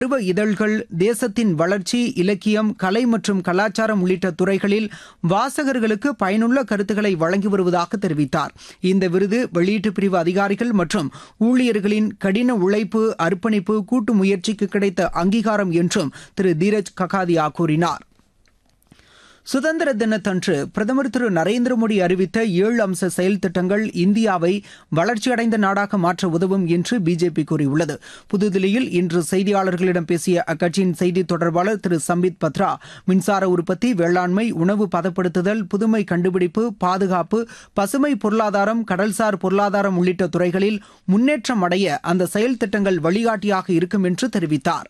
பருவ இதழ்கள் தேசத்தின் வளர்ச்சி இலக்கியம் கலை மற்றும் கலாச்சாரம் உள்ளிட்ட துறைகளில் வாசகர்களுக்கு பயனுள்ள கருத்துக்களை வழங்கி வருவதாக தெரிவித்தார் இந்த விருது வெளியீட்டு பிரிவு அதிகாரிகள் மற்றும் ஊழியர்களின் கடின உழைப்பு அர்ப்பணிப்பு கூட்டு முயற்சிக்கு கிடைத்த அங்கீகாரம் என்றும் திரு தீரஜ் ககாதியா கூறினார் சுதந்திர தினத்தன்று பிரதமர் திரு நரேந்திர மோடி அறிவித்த ஏழு அம்ச செயல் திட்டங்கள் இந்தியாவை வளர்ச்சியடைந்த நாடாக மாற்ற உதவும் என்று பிஜேபி கூறியுள்ளது புதுதில்லியில் இன்று செய்தியாளர்களிடம் பேசிய அக்கட்சியின் செய்தி தொடர்பாளர் திரு சம்பித் பத்ரா மின்சார உற்பத்தி வேளாண்மை உணவு பதப்படுத்துதல் புதுமை கண்டுபிடிப்பு பாதுகாப்பு பசுமை பொருளாதாரம் கடல்சார் பொருளாதாரம் உள்ளிட்ட துறைகளில் முன்னேற்றம் அடைய அந்த செயல் திட்டங்கள் வழிகாட்டியாக இருக்கும் என்று தெரிவித்தார்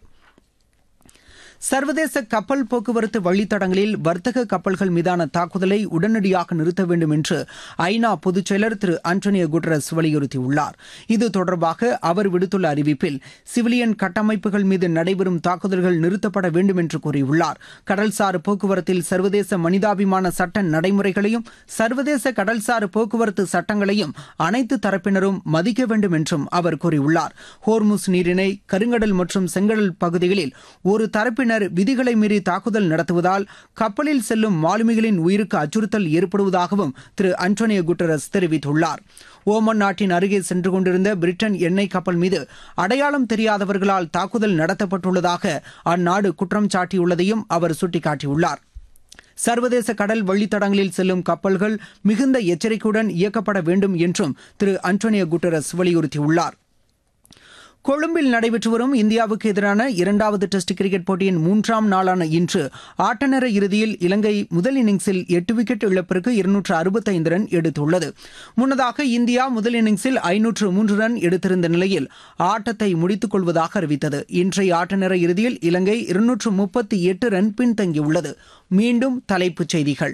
சர்வதேச கப்பல் போக்குவரத்து வழித்தடங்களில் வர்த்தக கப்பல்கள் மீதான தாக்குதலை உடனடியாக நிறுத்த வேண்டும் என்று ஐநா பொதுச் செயலர் திரு அன்டோனியோ குட்ரஸ் வலியுறுத்தியுள்ளார் இது தொடர்பாக அவர் விடுத்துள்ள அறிவிப்பில் சிவிலியன் கட்டமைப்புகள் மீது நடைபெறும் தாக்குதல்கள் நிறுத்தப்பட வேண்டும் என்று கூறியுள்ளார் கடல்சார் போக்குவரத்தில் சர்வதேச மனிதாபிமான சட்ட நடைமுறைகளையும் சர்வதேச கடல்சார் போக்குவரத்து சட்டங்களையும் அனைத்து தரப்பினரும் மதிக்க வேண்டும் என்றும் அவர் கூறியுள்ளார் ஹோர்முஸ் நீரிணை கருங்கடல் மற்றும் செங்கடல் பகுதிகளில் ஒரு தரப்பினர் பின்னர் விதிகளை மீறி தாக்குதல் நடத்துவதால் கப்பலில் செல்லும் மாலுமிகளின் உயிருக்கு அச்சுறுத்தல் ஏற்படுவதாகவும் திரு அன்டோனியோ குட்டரஸ் தெரிவித்துள்ளார் ஓமன் நாட்டின் அருகே சென்று கொண்டிருந்த பிரிட்டன் எண்ணெய் கப்பல் மீது அடையாளம் தெரியாதவர்களால் தாக்குதல் நடத்தப்பட்டுள்ளதாக அந்நாடு குற்றம் சாட்டியுள்ளதையும் அவர் சுட்டிக்காட்டியுள்ளார் சர்வதேச கடல் வழித்தடங்களில் செல்லும் கப்பல்கள் மிகுந்த எச்சரிக்கையுடன் இயக்கப்பட வேண்டும் என்றும் திரு அன்டோனியோ குட்டரஸ் வலியுறுத்தியுள்ளார் கொழும்பில் நடைபெற்று வரும் இந்தியாவுக்கு எதிரான இரண்டாவது டெஸ்ட் கிரிக்கெட் போட்டியின் மூன்றாம் நாளான இன்று ஆட்டநேர இறுதியில் இலங்கை முதல் இன்னிங்ஸில் எட்டு விக்கெட் இழப்பிற்கு இருநூற்று அறுபத்தைந்து ரன் எடுத்துள்ளது முன்னதாக இந்தியா முதல் இன்னிங்ஸில் ஐநூற்று மூன்று ரன் எடுத்திருந்த நிலையில் ஆட்டத்தை முடித்துக் கொள்வதாக அறிவித்தது இன்றைய ஆட்டநேர இறுதியில் இலங்கை இருநூற்று முப்பத்தி எட்டு ரன் பின்தங்கியுள்ளது மீண்டும் தலைப்புச் செய்திகள்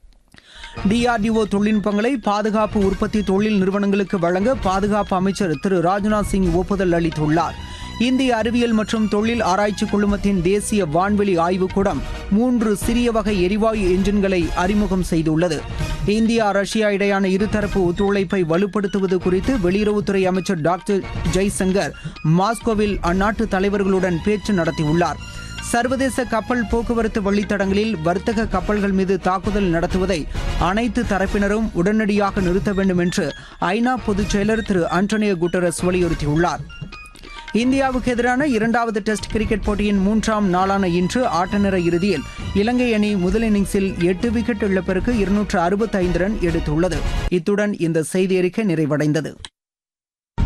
டிஆர்டிஓ தொழில்நுட்பங்களை பாதுகாப்பு உற்பத்தி தொழில் நிறுவனங்களுக்கு வழங்க பாதுகாப்பு அமைச்சர் திரு ராஜ்நாத் சிங் ஒப்புதல் அளித்துள்ளார் இந்திய அறிவியல் மற்றும் தொழில் ஆராய்ச்சி குழுமத்தின் தேசிய வான்வெளி ஆய்வுக்கூடம் மூன்று சிறிய வகை எரிவாயு என்ஜின்களை அறிமுகம் செய்துள்ளது இந்தியா ரஷ்யா இடையான இருதரப்பு ஒத்துழைப்பை வலுப்படுத்துவது குறித்து வெளியுறவுத்துறை அமைச்சர் டாக்டர் ஜெய்சங்கர் மாஸ்கோவில் அந்நாட்டு தலைவர்களுடன் பேச்சு நடத்தியுள்ளார் சர்வதேச கப்பல் போக்குவரத்து வழித்தடங்களில் வர்த்தக கப்பல்கள் மீது தாக்குதல் நடத்துவதை அனைத்து தரப்பினரும் உடனடியாக நிறுத்த வேண்டும் என்று ஐநா பொதுச் செயலர் திரு அன்டோனியோ குட்டரஸ் வலியுறுத்தியுள்ளார் இந்தியாவுக்கு எதிரான இரண்டாவது டெஸ்ட் கிரிக்கெட் போட்டியின் மூன்றாம் நாளான இன்று ஆட்டநேர இறுதியில் இலங்கை அணி முதல் இன்னிங்ஸில் எட்டு விக்கெட் இழப்பிற்கு இருநூற்று அறுபத்தைந்து ரன் எடுத்துள்ளது இத்துடன் இந்த செய்தி அறிக்கை நிறைவடைந்தது